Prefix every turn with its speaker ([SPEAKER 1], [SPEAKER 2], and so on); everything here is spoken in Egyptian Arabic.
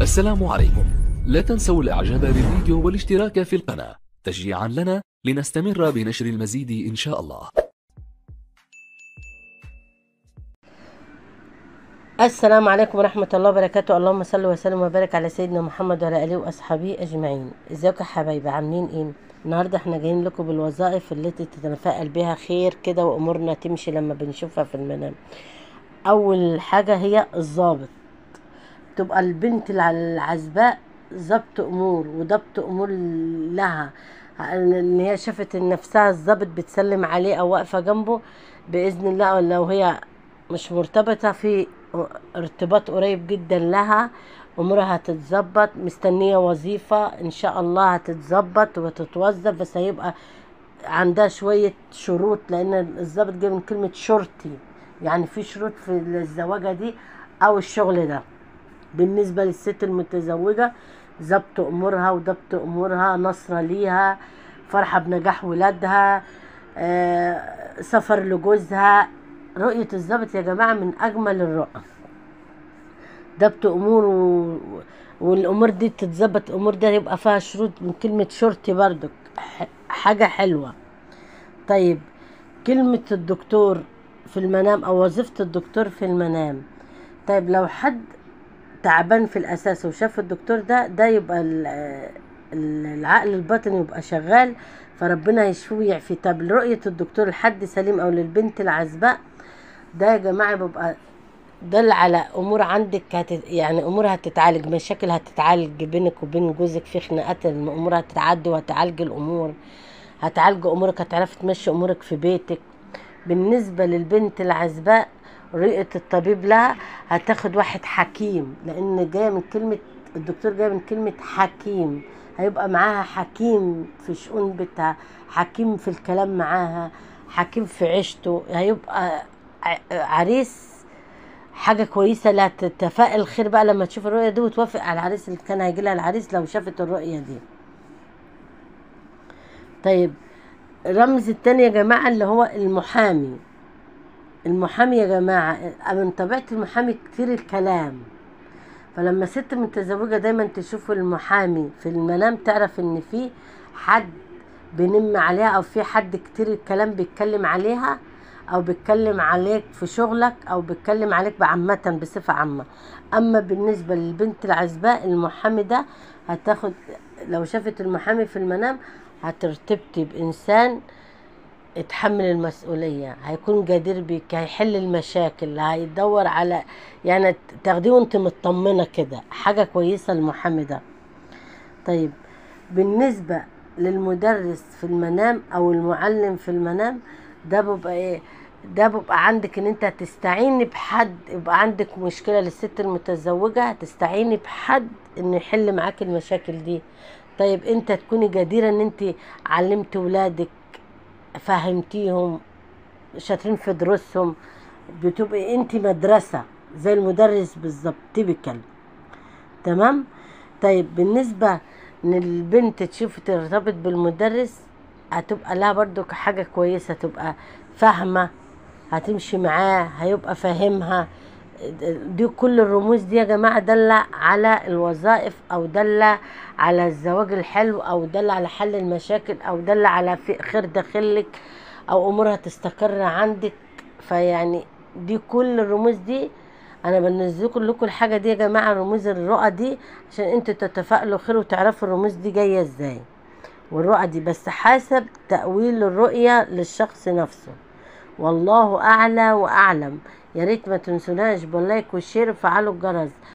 [SPEAKER 1] السلام عليكم لا تنسوا الاعجاب بالفيديو والاشتراك في القناة تشجيعا لنا لنستمر بنشر المزيد ان شاء الله
[SPEAKER 2] السلام عليكم ورحمة الله وبركاته اللهم صل وسلم وبارك على سيدنا محمد وعلى آله وأصحابه أجمعين ازيكم يا حبايبي عاملين ايه النهاردة احنا جايين لكم بالوظائف التي تتفائل بها خير كده وأمورنا تمشي لما بنشوفها في المنام أول حاجة هي الضابط تبقى البنت الع- العزباء ضبط أمور وضبط أمور لها ان هي شافت ان نفسها الضابط بتسلم عليه او واقفه جنبه باذن الله لو هي مش مرتبطه في ارتباط قريب جدا لها امورها هتتظبط مستنيه وظيفه ان شاء الله هتتظبط وتتوظف بس هيبقى عندها شويه شروط لان الضابط جاي من كلمه شرطي يعني في شروط في الزواجه دي او الشغل ده بالنسبة للست المتزوجة ضبط أمورها وضبط أمورها نصرة ليها فرحة بنجاح ولادها آه، سفر لجوزها رؤية الضابط يا جماعة من أجمل الرؤى ضبط أمور و... والأمور دي تتظبط الأمور ده يبقى فيها شروط من كلمة شرطي برضك ح- حاجة حلوة طيب كلمة الدكتور في المنام أو وظيفة الدكتور في المنام طيب لو حد تعبان في الاساس وشاف الدكتور ده ده يبقى ال- ال- العقل الباطن يبقى شغال فربنا يشفيه ويعفيه طب رؤية الدكتور لحد سليم او للبنت العزباء ده يا جماعة بيبقى دل على امور عندك هتت... يعني امور هتتعالج مشاكل هتتعالج بينك وبين جوزك في خناقات الامور هتتعدي وهتعالج الامور هتعالج امورك هتعرفي تمشي امورك في بيتك بالنسبة للبنت العزباء رؤية الطبيب لها هتاخد واحد حكيم لأن جاية من كلمة الدكتور جاي من كلمة حكيم هيبقى معاها حكيم في شؤون بتاع حكيم في الكلام معاها حكيم في عيشته هيبقى ع- عريس حاجة كويسة لا تتفائل خير بقى لما تشوف الرؤية دي وتوافق على العريس اللي كان هيجي لها العريس لو شافت الرؤية دي طيب الرمز التاني يا جماعة اللي هو المحامي المحامي يا جماعة من طبيعة المحامي كتير الكلام فلما ست متزوجة دايما تشوف المحامي في المنام تعرف ان في حد بينم عليها او في حد كتير الكلام بيتكلم عليها او بيتكلم عليك في شغلك او بيتكلم عليك بعامة بصفة عامة اما بالنسبة للبنت العزباء المحامي ده هتاخد لو شافت المحامي في المنام هترتبطي بانسان اتحمل المسؤولية هيكون جدير بيك هيحل المشاكل هيدور على يعني تاخديه وانت مطمنة كده حاجة كويسة المحامي ده طيب بالنسبة للمدرس في المنام او المعلم في المنام ده بيبقى ايه ده بيبقى عندك ان انت هتستعيني بحد يبقى عندك مشكلة للست المتزوجة هتستعيني بحد انه يحل معاك المشاكل دي طيب انت تكوني جديرة ان انت علمت ولادك فهمتيهم شاطرين في دروسهم بتبقي انت مدرسة زي المدرس بالظبط تيبيكال تمام طيب بالنسبة ان البنت تشوف ترتبط بالمدرس هتبقى لها برضو حاجة كويسة تبقى فاهمة هتمشي معاه هيبقى فاهمها دي كل الرموز دي يا جماعة دالة على الوظائف أو دالة على الزواج الحلو أو دالة على حل المشاكل أو دالة على في خير داخلك أو أمورها تستقر عندك فيعني دي كل الرموز دي أنا بنزل لكم الحاجة دي يا جماعة رموز الرؤى دي عشان انتوا تتفائلوا خير وتعرفوا الرموز دي جاية ازاي والرؤى دي بس حسب تأويل الرؤية للشخص نفسه والله أعلى وأعلم يا ريت ما تنسوناش باللايك والشير وفعلوا الجرس